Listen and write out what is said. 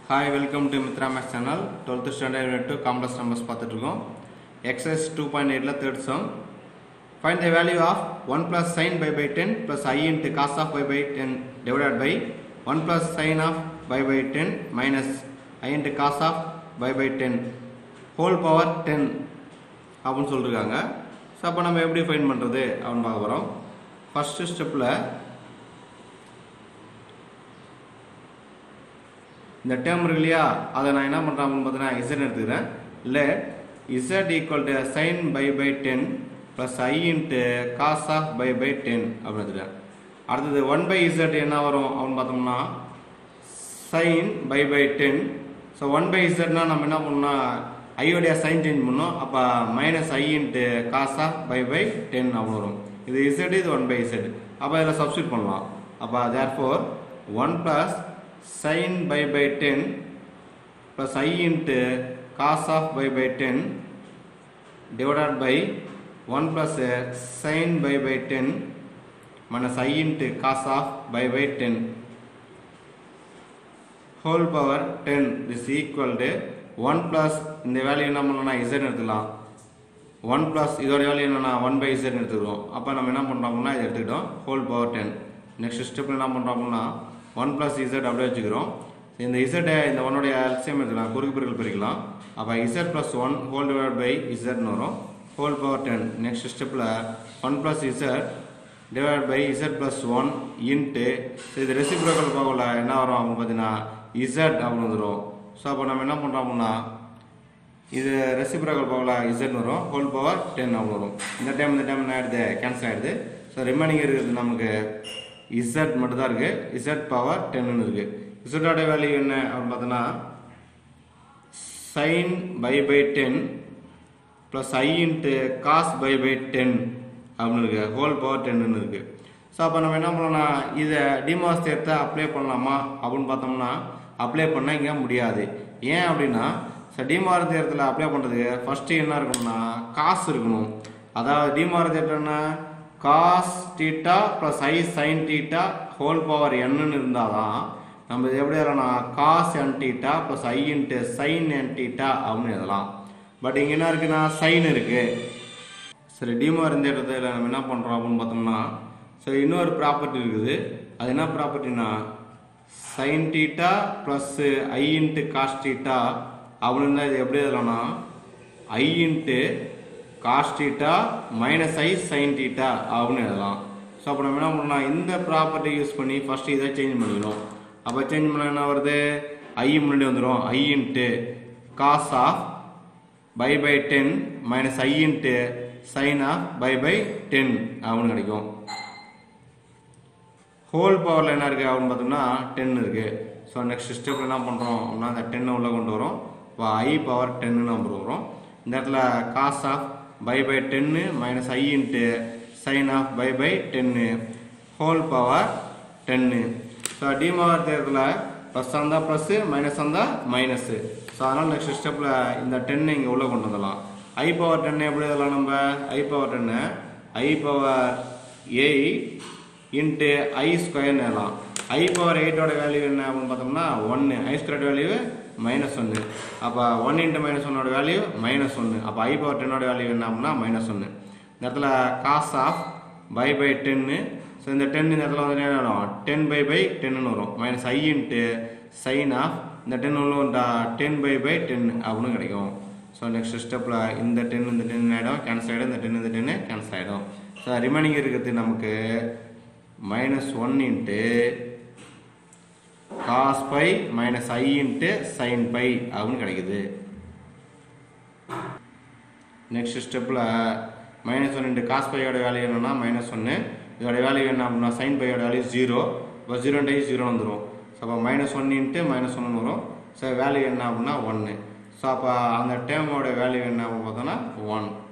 hi welcome to Mithra maths channel twelfth standard unit two complex numbers பார்த்துட்ருக்கோம் exercise two point எயிட்டில் third sum find the value of one plus sine pi by ten plus i into cos of pi by ten divided by one plus sine of pi by ten minus i into cos of pi by ten whole power ten அப்படின்னு சொல்லியிருக்காங்க so அப்போ நம்ம எப்படி find பண்ணுறது அப்படின்னு பார்க்க போகிறோம் first ஸ்டெப்பில் இந்த டேர்ம் இருக்கு இல்லையா அதை நான் என்ன பண்ணுறேன் அப்படின்னு பார்த்தீங்கன்னா இசட் எடுத்துக்கிறேன் let z equal to sine pi by ten plus i into cos of pi by ten அப்படின்னு எடுத்துக்கிறேன் அடுத்தது ஒன் பை இசட் என்ன வரும் அப்படின்னு பார்த்தோம்னா sine pi by ten so one by இசட்னா நம்ம என்ன பண்ணோம்னா ஐயோடைய சைன் சேஞ்ச் பண்ணோம் அப்போ minus i into cos of pi by ten அப்படின்னு வரும் இது இசட் இது ஒன் பை இசட் அப்போ இதில் சப்ஸ்டியூட் பண்ணலாம் அப்போ therefore one plus sin by by 10 plus i into cos of by by 10 divided by 1 plus uh, sin by by 10 minus i into cos of by by 10 whole power 10 is equal to 1 plus இந்த value என்ன பண்ணலாம்னா z எடுத்துக்கலாம் 1 plus இதோட value என்னன்னா 1 by z எடுத்துக்கிறோம் அப்போ நம்ம என்ன பண்ணுறோம்னா இதை எடுத்துக்கிட்டோம் ஹோல் பவர் டென் நெக்ஸ்ட் ஸ்டெப்பில் என்ன பண்ணுறோம் அப்படின்னா ஒன் ப்ளஸ் இசட் அப்படியே வச்சுக்கிறோம் இந்த இசட்டை இந்த ஒன்னுடைய எல்சியம் எடுத்துக்கலாம் குறுக்கு பிரிக்கல் பிரிக்கலாம் அப்போ z plus one whole divide by இசட்னு வரும் ஹோல் பவர் டென் நெக்ஸ்ட் ஸ்டெப்பில் one plus z divide by z plus one into இது ரெசிப்ரோக்கல் பவரில் என்ன வரும் அப்படின்னு பார்த்தீங்கன்னா இசட் அப்படின்னு வந்துடும் ஸோ அப்போ நம்ம என்ன பண்ணுறோம் அப்படின்னா இது ரெசிப்ரோக்கல் பவரில் இசட்னு வரும் ஹோல் பவர் டென் அப்படின்னு வரும் இந்த டைம் இந்த டைம் என்ன ஆகிடுது கேன்சல் ஆகிடுது ஸோ ரிமைனிங் இருக்கிறது நமக்கு இசட் மட்டும் தான் இருக்குது இசட் பவர் டென்னு இருக்குது இசட்டோட வேல்யூ என்ன அப்படின்னு பார்த்தோன்னா sine pi by ten plus i into cos pi by ten அப்படின்னு இருக்குது ஹோல் பவர் டென்னு இருக்குது ஸோ அப்போ நம்ம என்ன பண்ணலாம்னா இதை டிமாஸ் தேர்த்தை அப்ளை பண்ணலாமா அப்படின்னு பார்த்தோம்னா அப்ளை பண்ண இங்கே முடியாது ஏன் அப்படின்னா ஸோ டிமார் தேர்த்தில் அப்ளை பண்ணுறதுக்கு ஃபஸ்ட்டு என்ன இருக்கணும்னா காசு இருக்கணும் அதாவது டிமார் தேர்ட்டம்னா cos theta plus i sine theta whole power என்னன்னு இருந்தால் தான் நம்ம இது எப்படி எழுதலாம் cos n theta plus i into sine n theta அப்படின்னு எழுதலாம் பட் இங்கே என்ன இருக்குன்னா சைன் இருக்கு சரி டிமார் இந்த இடத்துல நம்ம என்ன பண்ணுறோம் அப்படின்னு பார்த்தோம்னா சரி இன்னொரு ப்ராப்பர்ட்டி இருக்குது அது என்ன ப்ராப்பர்ட்டினா sine theta plus i into cos theta அப்படின்னு இருந்தால் இது எப்படி எழுதலாம்னா i into cos theta minus i sine theta அப்படின்னு எழுதலாம் ஸோ அப்போ நம்ம என்ன பண்ணலாம் இந்த ப்ராப்பர்ட்டி யூஸ் பண்ணி ஃபஸ்ட்டு இதை சேஞ்ச் பண்ணிக்கணும் அப்போ சேஞ்ச் பண்ணால் என்ன வருது ஐ முன்னாடி வந்துடும் i into cos of pi by ten minus i into sine of pi by ten அப்படின்னு கிடைக்கும் ஹோல் பவரில் என்ன இருக்குது அப்படின்னு பார்த்தோம்னா டென் இருக்குது ஸோ நெக்ஸ்ட் ஸ்டெப் என்ன பண்ணுறோம் அப்படின்னா அந்த டென்னை உள்ளே கொண்டு வரோம் இப்போ ஐ பவர் டென்னு நம்பர் வரும் இந்த இடத்துல காஸ் ஆஃப் பை பை டென்னு minus i into sine of pi by டென்னு ஹோல் பவர் டென்னு ஸோ டிமாவர் தேர்தலில் ப்ளஸ் வந்தால் ப்ளஸ்ஸு மைனஸ் வந்தால் மைனஸு ஸோ அதனால் நெக்ஸ்ட் ஸ்டெப்பில் இந்த டென்னை இங்கே உள்ளே கொண்டு வந்துடலாம் ஐ பவர் டென்னு எப்படி எழுதலாம் நம்ம ஐ பவர் டென்னு i power eight into i ஸ்கொயர்னு எழுதலாம் ஐ பவர் எயிட்டோட வேல்யூ என்ன அப்படின்னு பார்த்தோம்னா ஒன்று ஐ ஸ்கொயர் வேல்யூ மைனஸ் ஒன்று அப்போ ஒன் இன்ட்டு மைனஸ் ஒன்னோட வேல்யூ மைனஸ் ஒன்று அப்போ ஐ பவர் டென்னோட வேல்யூ என்ன அப்படின்னா மைனஸ் ஒன்று இந்த இடத்துல காஸ் ஆஃப் பை பை டென்னு ஸோ இந்த டென் இந்த இடத்துல வந்து என்ன வரும் டென் பை பை டென்னு வரும் minus i into sine of இந்த டென் உள்ள வந்தா டென் பை பை டென் அப்படின்னு கிடைக்கும் ஸோ நெக்ஸ்ட் ஸ்டெப்பில் இந்த டென் இந்த டென் ஆகிடும் கேன்சல் ஆகிடும் இந்த டென் இந்த டென்னு கேன்சல் ஆகிடும் ஸோ ரிமைனிங் இருக்கிறது நமக்கு minus one into cos pi minus i into sine pi அப்படின்னு கிடைக்குது நெக்ஸ்ட் ஸ்டெப்பில் மைனஸ் ஒன் இன்ட்டு காஸ் பையோட வேல்யூ என்னன்னா மைனஸ் ஒன்று இதோட வேல்யூ என்ன அப்படின்னா சைன் பையோட வேல்யூ ஜீரோ இப்போ ஜீரோ டை ஜீரோ வந்துடும் ஸோ அப்போ மைனஸ் ஒன் இன்ட்டு மைனஸ் ஒன்று வரும் ஸோ வேல்யூ என்ன அப்படின்னா ஒன்று ஸோ அப்போ அந்த டேர்மோட வேல்யூ என்ன அப்படின்னு பார்த்தோன்னா ஒன்